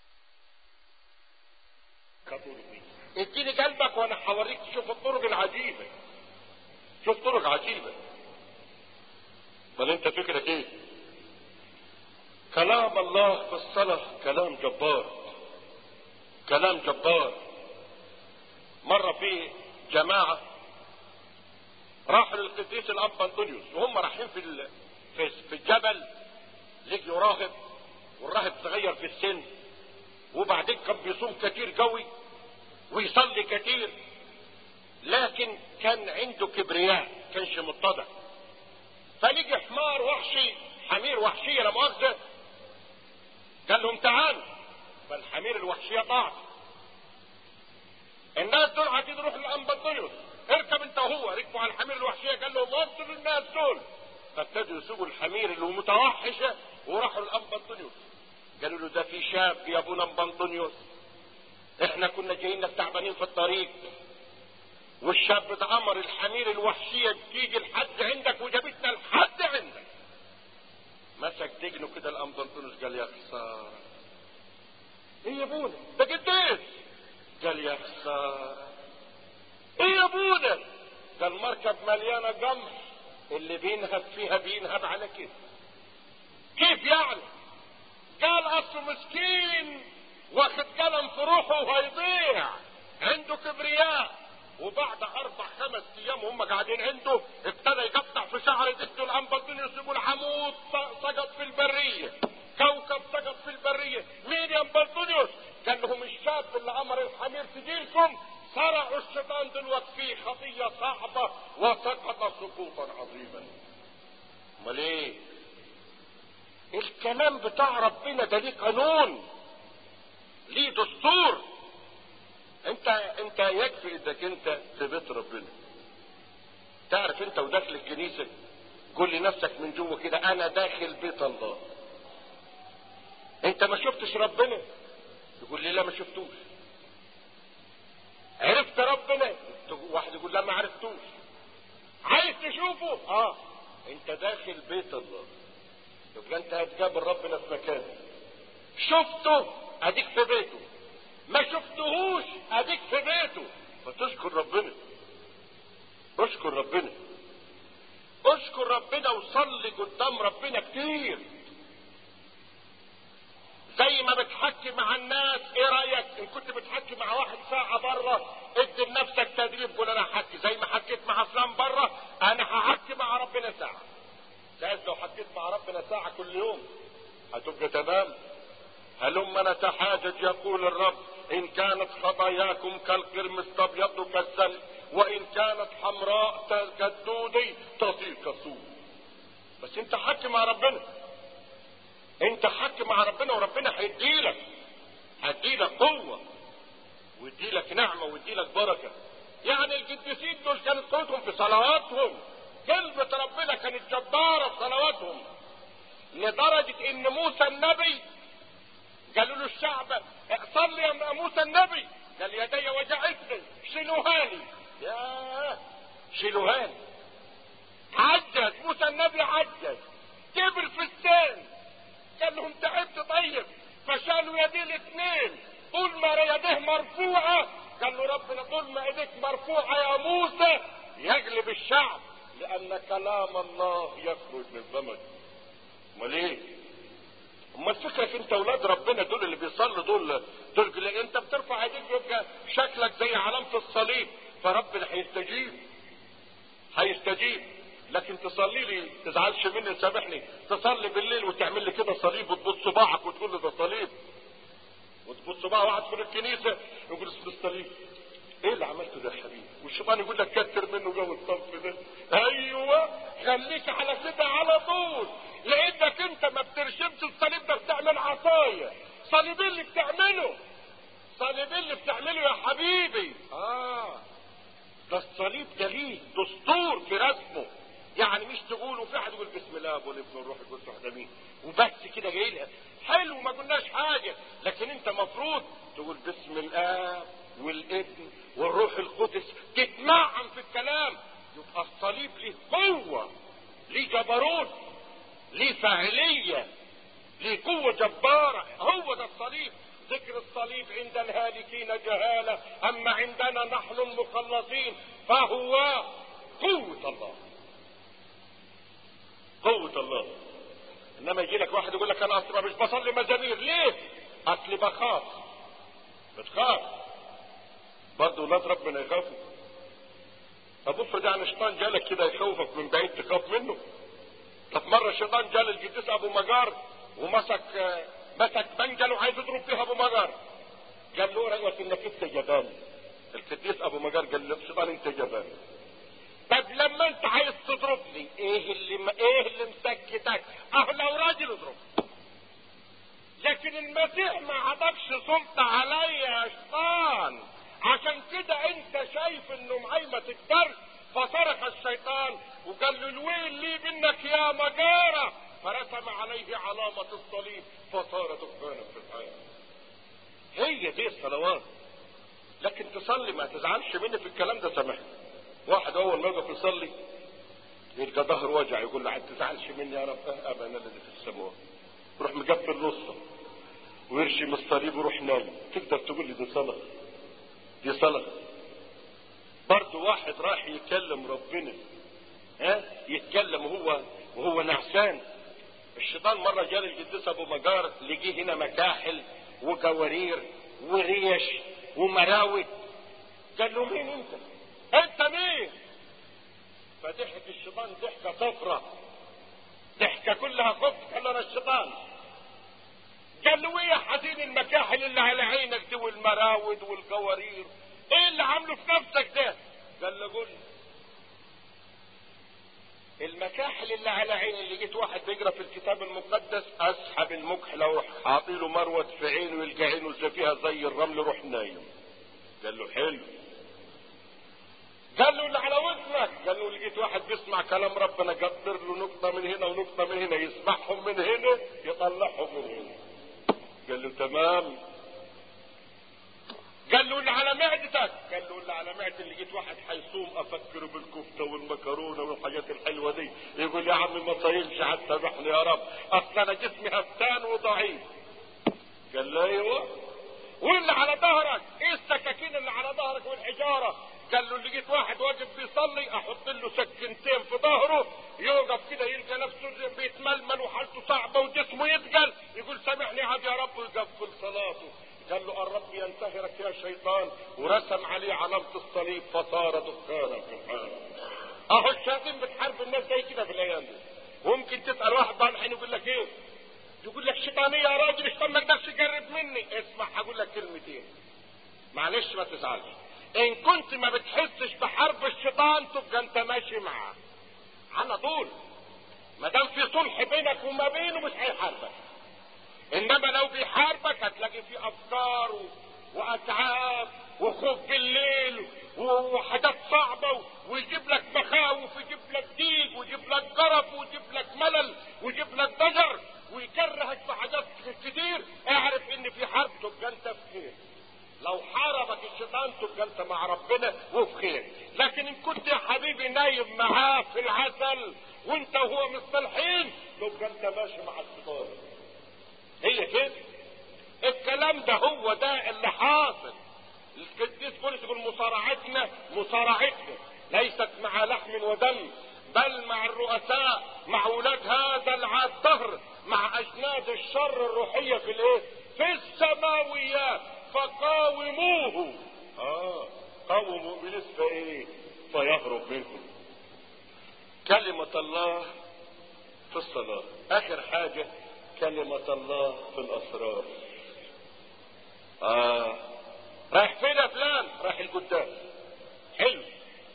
اديني قلبك وانا هوريك تشوف الطرق العجيبه شوف طرق عجيبه بل انت فكرك ايه كلام الله في الصلاه كلام جبار كلام جبار مرة في جماعة راحوا للقديس الأب أنطونيوس وهم رايحين في ال... في في الجبل لقيوا راهب والراهب صغير في السن وبعدين كان بيصوم كتير قوي ويصلي كتير لكن كان عنده كبرياء كانش متضع فلقي حمار وحشي حمير وحشية لا مؤاخذة قال لهم تعالوا فالحمير الوحشية طاعت الناس دول عايزين يروحوا للأنبطيوس اركب انت وهو ركبوا على الحمير الوحشية قال لهم وصلوا الناس دول فابتدوا يسوقوا الحمير اللي هو متوحشة وراحوا للأنبطيوس قالوا له ده في شاب يا ابونا أنبطيوس احنا كنا جايين لك تعبانين في الطريق والشاب ده امر الحمير الوحشية تيجي لحد عندك وجابتنا لحد عندك مسك دجنه كده الأنبطيوس قال يا خسارة ايه يا ابونا ده قديس قال يا خسارة ايه يا ابونا ده المركب مليانة قمح اللي بينهب فيها بينهب على كده كيف يعني قال اصله مسكين واخد قلم في روحه وهيضيع عنده كبرياء وبعد اربع خمس ايام هم قاعدين عنده ابتدى يقطع في شعر دكتور الانبطينيوس يقول حمود سقط في البريه كوكب سقط في البريه مين يا انبطينيوس قال لهم الشاب اللي امر الحمير تجيلكم صرعوا الشيطان دلوقتي فيه خطيه صعبه وسقط سقوطا عظيما امال ايه الكلام بتاع ربنا ده ليه قانون ليه دستور انت انت يكفي انك انت في بيت ربنا تعرف انت وداخل الكنيسه قول لنفسك من جوه كده انا داخل بيت الله انت ما شفتش ربنا تقول لي لا ما شفتوش عرفت ربنا واحد يقول لا ما عرفتوش عايز تشوفه اه انت داخل بيت الله يبقى انت هتقابل ربنا في مكانه شفته اديك في بيته ما شفتهوش اديك في بيته فتشكر ربنا اشكر ربنا اشكر ربنا وصلي قدام ربنا كتير تحكي مع الناس ايه رايك ان كنت بتحكي مع واحد ساعه بره ادي لنفسك تدريب قول انا هحكي زي ما حكيت مع فلان بره انا هحكي مع ربنا ساعه جايز لو حكيت مع ربنا ساعه كل يوم هتبقى تمام هلم نتحاجج يقول الرب ان كانت خطاياكم كالقرمز تبيض كالسلك وان كانت حمراء كالدودي تصير كالسود بس انت حكي مع ربنا انت حكي مع ربنا وربنا هيديلك هيديلك قوة ويديلك نعمة ويديلك بركة يعني القديسين دول كانت قوتهم في صلواتهم كلمة ربنا كانت جبارة في صلواتهم لدرجة ان موسى النبي قالوا له الشعب صلي يا موسى النبي قال يدي وجعتني شيلوها لي يا شيلوها لي عجز موسى النبي عجز كبر في السن قال لهم تعبت طيب فشالوا يديه الاثنين طول ما يديه مرفوعة قال له ربنا طول ما ايديك مرفوعة يا موسى يغلب الشعب لان كلام الله يخرج من فمك امال ايه امال فكرك انت اولاد ربنا دول اللي بيصلوا دول دول انت بترفع ايديك يبقى شكلك زي علامة الصليب فربنا هيستجيب هيستجيب لكن تصلي لي تزعلش مني سامحني تصلي بالليل وتعمل لي كده صليب وتبص صباعك وتقول لي ده صليب وتبص صباع واحد في الكنيسه يقول اسم الصليب ايه اللي عملته ده يا حبيبي والشيطان يقول لك كتر منه جو الصنف ده ايوه خليك على كده على طول لانك انت ما بترشمش الصليب ده بتعمل عصايه صليبين اللي بتعمله صليبين اللي بتعمله يا حبيبي اه ده الصليب ده ليه دستور في رسمه يعني مش تقولوا في واحد يقول بسم الله والابن والروح القدس واحد مين وبس كده جاي لها حلو ما قلناش حاجه لكن انت مفروض تقول بسم الاب والابن والروح القدس تتمعن في الكلام يبقى الصليب ليه قوه ليه جبروت ليه فاعليه ليه قوه جباره هو ده الصليب ذكر الصليب عند الهالكين جهاله اما عندنا نحن المخلصين فهو قوه الله قوة الله انما يجي لك واحد يقول لك انا اصلا مش بصلي مزامير ليه اصلي بخاف بتخاف برضه ولاد ربنا يخافوا طب افرض يعني الشيطان جالك كده يخوفك من بعيد تخاف منه طب مرة الشيطان جال القديس ابو مجار ومسك مسك بنجل وعايز يضرب فيها ابو مجار قال له رأيت انك انت جبان القديس ابو مجار قال له الشيطان انت جبان طب لما انت عايز تضربني ايه اللي ما ايه اللي مسكتك اه لو راجل اضرب لكن المسيح ما عطكش سلطة عليا يا شيطان عشان كده انت شايف انه معي ما تقدرش فصرخ الشيطان وقال له الويل لي منك يا مجارة فرسم عليه علامة الصليب فصار دخانا في الحياة هي دي الصلوات لكن تصلي ما تزعلش مني في الكلام ده سامحني واحد اول ما يقف يصلي يلقى ظهر وجع يقول له عاد تزعلش مني يا رب ابا انا الذي في السماوات يروح مقفل نصه ويرشم الصليب ويروح نايم تقدر تقول لي دي صلاه دي صلاه برضه واحد راح يكلم ربنا ها يتكلم وهو وهو نعسان الشيطان مرة جال القديس ابو مجار لقيه هنا مكاحل وقوارير وريش ومراوي قال له مين انت انت مين فضحك الشيطان ضحكة صفرة ضحكة كلها خبز قال له انا الشيطان قال له ايه يا حزين المكاحل اللي على عينك دي والمراود والقوارير ايه اللي عامله في نفسك ده قال له قول المكاحل اللي على عيني اللي جيت واحد بيقرا في الكتاب المقدس اسحب المكحله واروح حاطيله مروه في عينه يلقى عينه زي فيها زي الرمل روح نايم قال له حلو قال له اللي على وزنك قال له لقيت واحد بيسمع كلام ربنا قدر له نقطه من هنا ونقطه من هنا يسمعهم من هنا يطلعهم من هنا قال له تمام قال له اللي على معدتك قال له اللي على معدتي اللي لقيت واحد حيصوم افكره بالكفته والمكرونه والحاجات الحلوه دي يقول يا عمي ما صايمش حتى سامحني يا رب اصل انا جسمي هفتان وضعيف قال له ايوه واللي على ظهرك ايه السكاكين اللي على ظهرك والحجاره قال له لقيت واحد واقف بيصلي احط له سكنتين في ظهره يوقف كده يلقى نفسه بيتململ وحالته صعبه وجسمه يتقل يقول سامحني عاد يا رب ويقفل صلاته راسه قال له الرب ينتهرك يا شيطان ورسم عليه علامة الصليب فصار دخانا في الحال اهو الشياطين بتحارب الناس زي كده في الايام دي وممكن تسال واحد بعد الحين يقول لك ايه يقول لك شيطانيه يا راجل الشيطان ما يقدرش يقرب مني اسمع هقول لك كلمتين معلش ما تزعلش ان كنت ما بتحسش بحرب الشيطان تبقى انت ماشي معاه على طول ما دام في صلح بينك وما بينه مش هيحاربك انما لو بيحاربك هتلاقي في افكار و... واتعاب وخوف بالليل وحاجات صعبه ويجيب لك مخاوف ويجيب لك ضيق ويجيب لك جرف ويجيب لك ملل ويجيب لك ضجر ويكرهك في حاجات كتير اعرف ان في حرب تبقى انت في خير لو حاربك الشيطان تبقى انت مع ربنا وفي خير لكن ان كنت يا حبيبي نايم معاه في العسل وانت وهو مصطلحين تبقى انت ماشي مع الشيطان هي كده الكلام ده هو ده اللي حاصل القديس بولس يقول مصارعتنا مصارعتنا ليست مع لحم ودم بل مع الرؤساء مع ولاد هذا الدهر مع اجناد الشر الروحيه في الايه في السماويات فقاوموه اه قاوموا ابليس فايه فيهرب منكم كلمة الله في الصلاة اخر حاجة كلمة الله في الاسرار اه رايح فين يا فلان رايح القدام حلو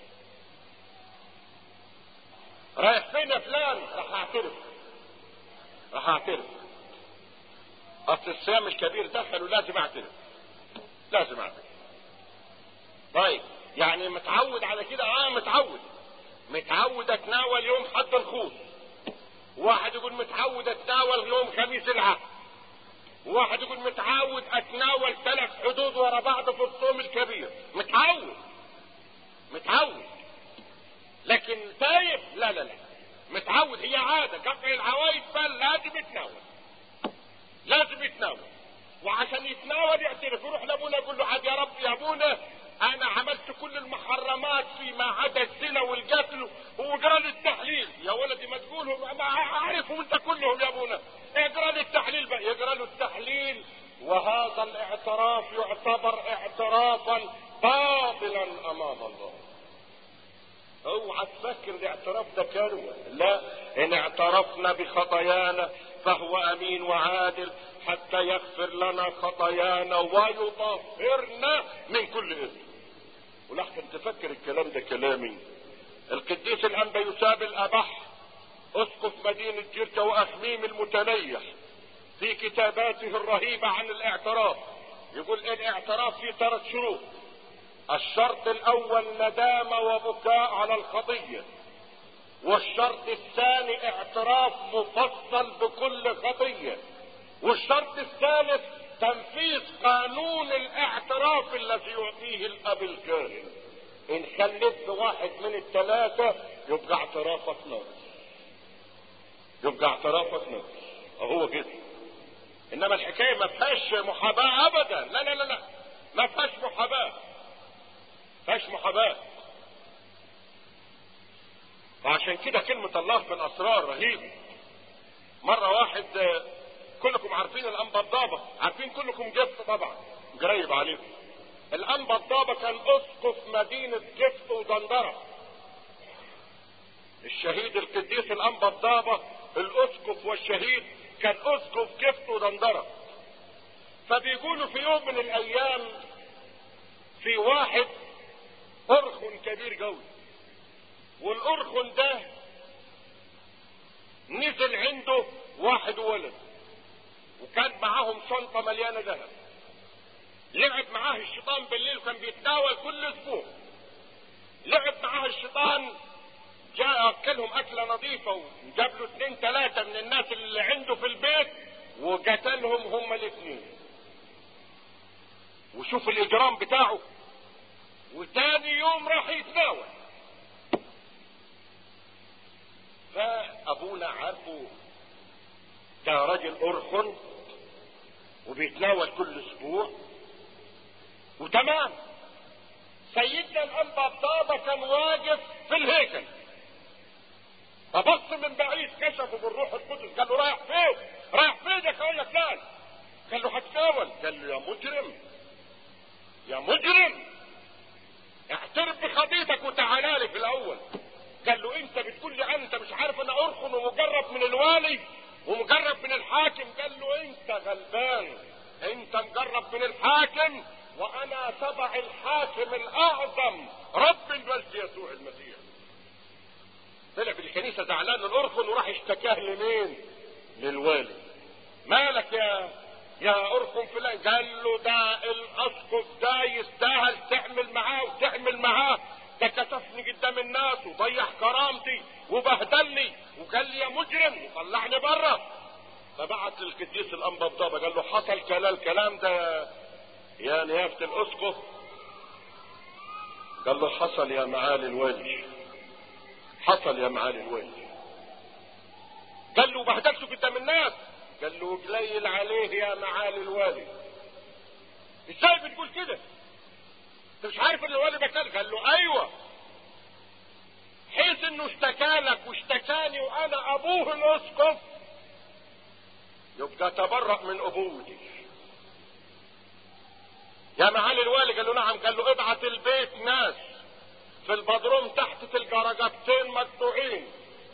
رايح فين يا فلان راح اعترف راح اعترف اصل الصيام الكبير دخل ولازم اعترف لازم اعترف طيب يعني متعود على كده اه متعود متعود اتناول يوم حد الخوص واحد يقول متعود اتناول يوم خميس العهد واحد يقول متعود اتناول ثلاث حدود ورا بعض في الصوم الكبير متعود متعود لكن تايب لا لا لا متعود هي عادة قطع العوايد بل لازم يتناول لازم يتناول وعشان يتناول يعترف يروح لابونا يقول له عاد يا رب يا ابونا انا عملت كل المحرمات فيما عدا الزنا والقتل واقرا لي التحليل يا ولدي ما تقولهم ما اعرفهم انت كلهم يا ابونا اقرا لي التحليل بقى يقرا له التحليل وهذا الاعتراف يعتبر اعترافا باطلا امام الله اوعى تفكر الاعتراف ده كلمه لا ان اعترفنا بخطايانا فهو امين وعادل حتى يغفر لنا خطايانا ويطهرنا من كل اثم ولحظة تفكر الكلام ده كلامي القديس الانبا يساب الابح اسقف مدينة جرجا واخميم المتنيح في كتاباته الرهيبة عن الاعتراف يقول الاعتراف فيه ثلاث شروط الشرط الاول ندامة وبكاء على الخطية والشرط الثاني اعتراف مفصل بكل خطية والشرط الثالث تنفيذ قانون الاعتراف الذي يعطيه الاب الكاهن ان خلفت واحد من الثلاثة يبقى اعترافك ناقص يبقى اعترافك ناقص اهو كده انما الحكاية ما فيهاش محاباة ابدا لا لا لا لا ما فيهاش محاباة فيهاش محاباة وعشان كده كلمة الله في الاسرار رهيبة مرة واحد كلكم عارفين الانبا الضابة عارفين كلكم جفت طبعا قريب عليكم الانبا الضابة كان اسقف مدينة جفت ودندرة الشهيد القديس الانبا الضابة الاسقف والشهيد كان اسقف جفت ودندرة فبيقولوا في يوم من الايام في واحد ارخن كبير قوي والارخن ده نزل عنده واحد ولد وكان معاهم شنطة مليانة ذهب لعب معاه الشيطان بالليل وكان بيتناول كل اسبوع لعب معاه الشيطان جاء اكلهم اكله نظيفه وجاب له اثنين ثلاثه من الناس اللي عنده في البيت وقتلهم هم الاثنين وشوف الاجرام بتاعه وتاني يوم راح يتناول فابونا عارفه ده راجل ارخن وبيتناول كل اسبوع وتمام سيدنا الانبا بطابة كان واقف في الهيكل فبص من بعيد كشفه بالروح القدس قال له رايح فين رايح فين يا اخويا فلان قال له هتناول قال له يا مجرم يا مجرم اعترف بخطيتك وتعالى لي في الاول قال له انت بتقول لي انت مش عارف انا ارخن ومجرب من الوالي ومجرب من الحاكم قال له انت غلبان انت مجرب من الحاكم وانا تبع الحاكم الاعظم رب المجد يسوع المسيح طلع في الكنيسه زعلان الارخن وراح اشتكاه لمين للوالي مالك يا يا ارخن فلان قال له ده الاسقف ده يستاهل تعمل معاه وتعمل معاه ده كشفني قدام الناس وضيع كرامتي وبهدلني وقال لي يا مجرم وطلعني بره فبعت للقديس الانبا بضابه قال له حصل كلام الكلام ده يا نيافه الاسقف قال له حصل يا معالي الوالي حصل يا معالي الوالي قال له بهدلته قدام الناس قال له قليل عليه يا معالي الوالي ازاي بتقول كده انت مش عارف ان الوالي بكالك قال له ايوه حيث انه اشتكى لك واشتكاني وانا ابوه الاسقف يبقى تبرأ من ابوتي يا معالي الوالي قال له نعم قال له ابعت البيت ناس في البدروم تحت في الجرجتين مقطوعين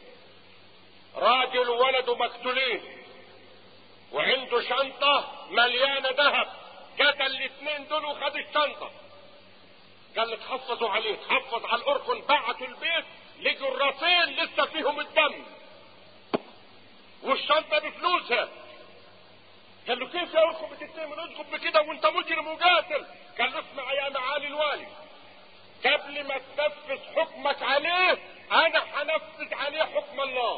راجل وولده مقتولين وعنده شنطة مليانة ذهب قتل الاثنين دول وخد الشنطة قال لي تحفظوا عليه تحفظ على الأركن بعتوا البيت لقوا الراسين لسه فيهم الدم والشنطة بفلوسها قال له كيف يا أركن بتتهم الأسقف بكده وأنت مجرم وقاتل قال له اسمع يا معالي الوالي قبل ما تنفذ حكمك عليه أنا هنفذ عليه حكم الله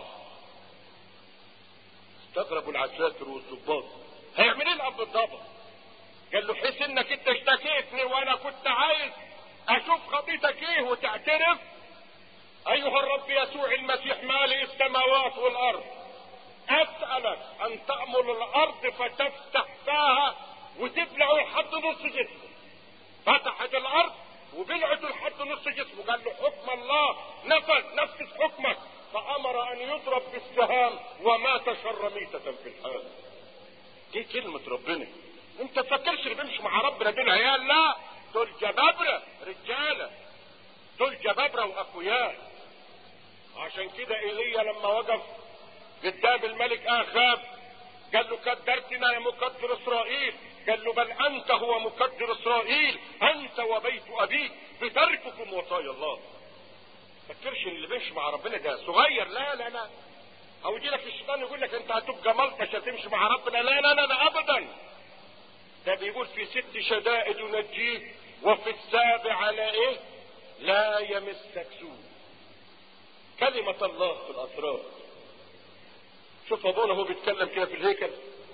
استغربوا العساكر والضباط هيعمل ايه الاب الضابط قال له حس انك انت اشتكيتني وانا كنت عايز اشوف خطيتك ايه وتعترف ايها الرب يسوع المسيح مالي السماوات والارض اسالك ان تامر الارض فتفتح فاها وتبلع لحد نص جسمه فتحت الارض وبلعته لحد نص جسمه قال له حكم الله نفذ نفذ حكمك فامر ان يضرب بالسهام ومات شر ميتة في الحال دي كلمة ربنا انت تفكرش اللي بيمشي مع ربنا دول عيال لا دول جبابرة رجالة دول جبابرة واقوياء عشان كده ايليا لما وقف قدام الملك اخاب قال له كدرتنا يا مقدر اسرائيل قال له بل انت هو مقدر اسرائيل انت وبيت ابيك بترككم وصايا الله فكرش ان اللي بيمشي مع ربنا ده صغير لا لا لا او يجي لك الشيطان يقول لك انت هتبقى ملطش هتمشي مع ربنا لا لا لا, لا ابدا ده بيقول في ست شدائد ينجيه وفي السابع على ايه لا يمسك سوء كلمة الله في الاسرار شوف ابونا هو بيتكلم كده في الهيكل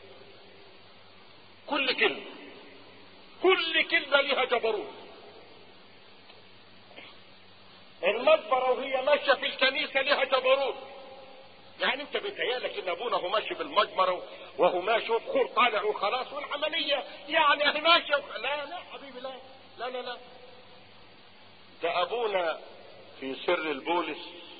كل كلمة كل كلمة ليها جبروت المجبرة وهي ماشية في الكنيسة لها جبروت يعني انت بيتهيألك ان ابونا هو ماشي بالمجبرة وهو ماشي وبخور طالع وخلاص والعملية يعني اهي ماشية وخ... لا لا حبيبي لا لا لا لا ده ابونا في سر البولس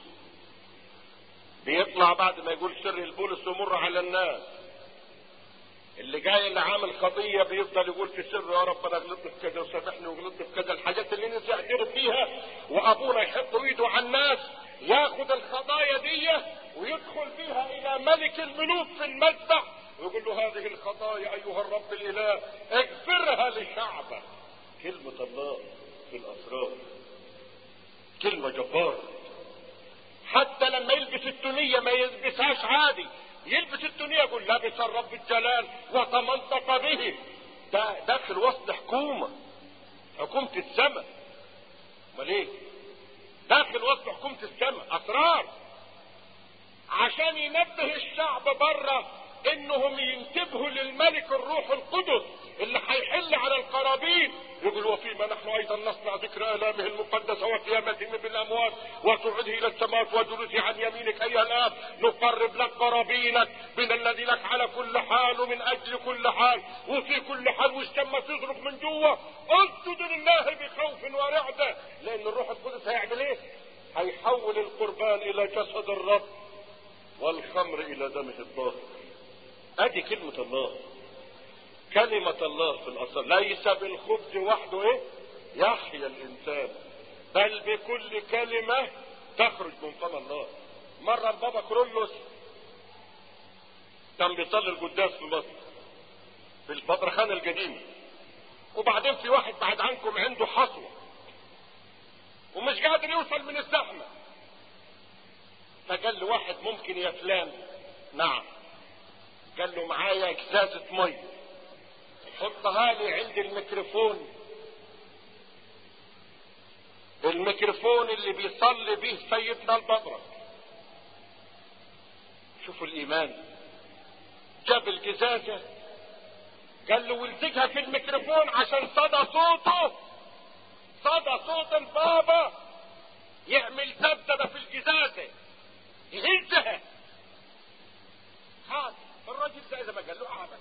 بيطلع بعد ما يقول سر البولس ومر على الناس اللي جاي اللي عامل قضية بيفضل يقول في سر يا رب انا غلطت في كذا وسامحني وغلطت في كذا الحاجات اللي نسي اعترف فيها وابونا يحط ايده على الناس ياخد القضايا دي ويدخل بها الى ملك الملوك في المذبح ويقول له هذه الخطايا ايها الرب الاله اغفرها لشعبك كلمة الله في الاسرار كلمة جبارة حتى لما يلبس التونية ما يلبسهاش عادي يلبس الدنيا يقول لبس الرب الجلال وتمنطق به ده داخل وسط حكومة حكومة السماء امال ايه داخل وسط حكومة السماء اسرار عشان ينبه الشعب بره انهم ينتبهوا للملك الروح القدس اللي هيحل على القرابين يقول وفيما نحن ايضا نصنع ذكر الامه المقدسه وقيامته بالاموات وصعوده الى السماوات وجلوسه عن يمينك ايها الاب نقرب لك قرابينك من الذي لك على كل حال ومن اجل كل حال وفي كل حال والسما تصرخ من جوه اسجد لله بخوف ورعده لان الروح القدس هيعمل ايه؟ هيحول القربان الى جسد الرب والخمر الى دمه الطاهر ادي كلمة الله كلمة الله في الأصل ليس بالخبز وحده إيه يحيا الإنسان بل بكل كلمة تخرج من فم الله مرة البابا كرولوس كان بيصلي القداس في مصر في البطرخانة القديمة وبعدين في واحد بعد عنكم عنده حصوة ومش قادر يوصل من الزحمة فقال له واحد ممكن يا فلان نعم قال له معايا ازازة مية حطها لي عند الميكروفون الميكروفون اللي بيصلي به سيدنا البطرك شوفوا الايمان جاب الجزازة قال له والزقها في الميكروفون عشان صدى صوته صدى صوت البابا يعمل ذبذبة في الجزازة يهزها حاضر الراجل زي ما قال له عمل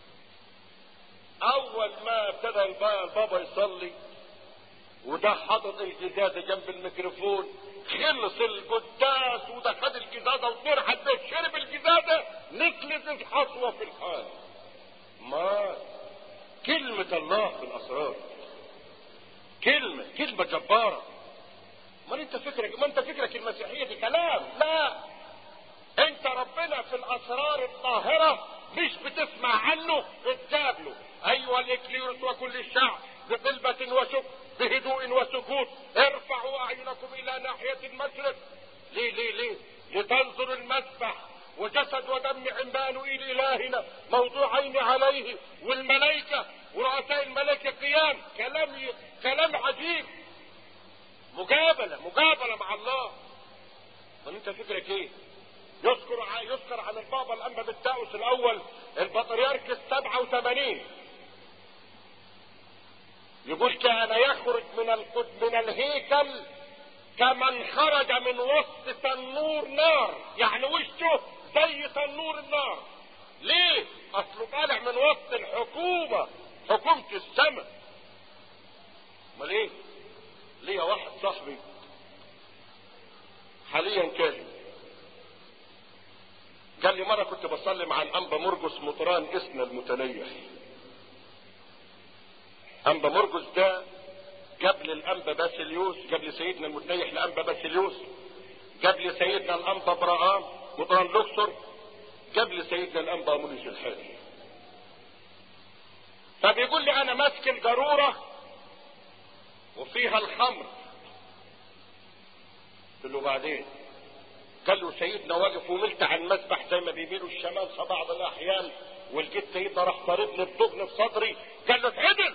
اول ما ابتدى البابا يصلي وده حاطط الجزازة جنب الميكروفون خلص القداس وده خد الجزازة وطير حتى شرب الجزازة نزلت الحصوة في الحال ما كلمة الله في الأسرار كلمة كلمة جبارة ما انت فكرك ما انت فكرك المسيحية دي كلام لا انت ربنا في الاسرار الطاهرة مش بتسمع عنه اتجاب له ايها الاكليروس وكل الشعب بقلبة وشك بهدوء وسكوت ارفعوا اعينكم الى ناحية المشرق ليه ليه ليه لتنظروا المذبح وجسد ودم عمانوئيل الهنا موضوعين عليه والملائكة ورؤساء الملائكة قيام كلام ي... كلام عجيب مجابلة مجابلة مع الله طب انت فكرك ايه يذكر ع... يذكر عن البابا الانبا بالتاوس الاول البطريرك السبعة وثمانين يقول كان يخرج من القد من الهيكل كمن خرج من وسط تنور نار يعني وشه زي تنور النار ليه اصله طالع من وسط الحكومة حكومة السماء امال ايه ليا واحد صاحبي حاليا كاذب قال لي مرة كنت بصلي مع الأنبا مرقس مطران اسنا المتنيح أنبا مرقس ده قبل الأنبا باسليوس قبل سيدنا المتنيح لأنبا باسليوس قبل سيدنا الأنبا برآم مطران لوكسور قبل سيدنا الأنبا مولوس الحالي فبيقول لي أنا ماسك الجرورة وفيها الخمر قلت له بعدين قال له سيدنا واقف وملت على المسبح زي ما بيميلوا الشمال في بعض الاحيان ولقيت سيدنا راح طارد لي الضغن في صدري قال له اتعدل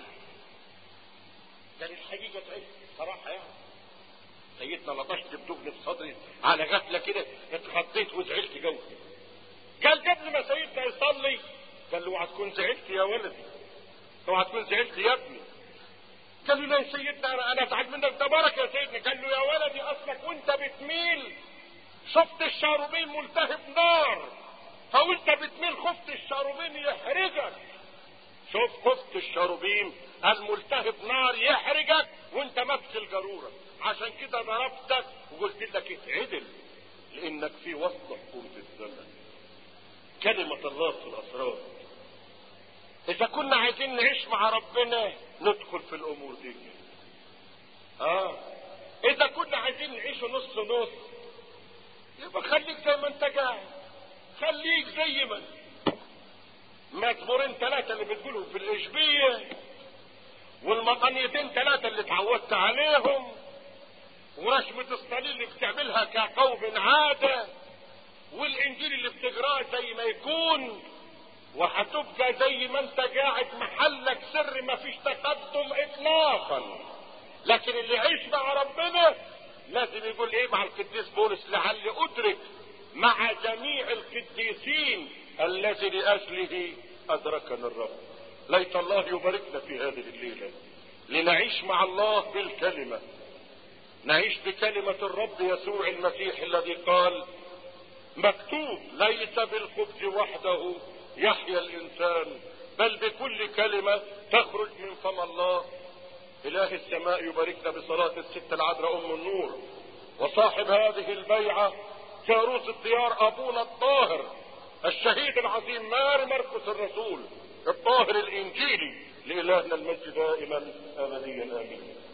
قال الحقيقه اتعدل صراحه يعني سيدنا لطشت بدغن في صدري على غفله كده اتخضيت وزعلت جو قال قبل ما سيدنا يصلي قال له اوعى تكون زعلت يا ولدي اوعى تكون زعلت يا ابني قال له لا يا سيدنا انا انا ازعل منك ده بركه يا سيدنا قال له يا ولدي اصلك وانت بتميل شفت الشاروبين ملتهب نار فوانت بتميل خفت الشاروبين يحرجك شوف خفت الشاروبين الملتهب نار يحرجك وانت ماسك الجرورة عشان كده ضربتك وقلت لك اتعدل لانك في وسط حكومة الزمن كلمة الله في الاسرار اذا كنا عايزين نعيش مع ربنا ندخل في الامور دي اه اذا كنا عايزين نعيش نص نص يبقى خليك زي ما انت قاعد خليك زي ما مزمورين ثلاثة اللي بتقولهم في الإشبية والمطنيتين ثلاثة اللي اتعودت عليهم ورشمة الصليب اللي بتعملها كقوم عادة والإنجيل اللي بتقراه زي ما يكون وهتبقى زي ما انت قاعد محلك سر ما فيش تقدم اطلاقا لكن اللي يعيش مع ربنا لازم يقول ايه مع القديس بولس لعلي ادرك مع جميع القديسين الذي لاجله ادركنا الرب ليت الله يباركنا في هذه الليله لنعيش مع الله بالكلمه نعيش بكلمه الرب يسوع المسيح الذي قال مكتوب ليس بالخبز وحده يحيا الانسان بل بكل كلمه تخرج من فم الله اله السماء يباركنا بصلاة الست العذراء ام النور وصاحب هذه البيعة كاروس الديار ابونا الطاهر الشهيد العظيم ماري مرقس الرسول الطاهر الانجيلي لالهنا المجد دائما ابديا امين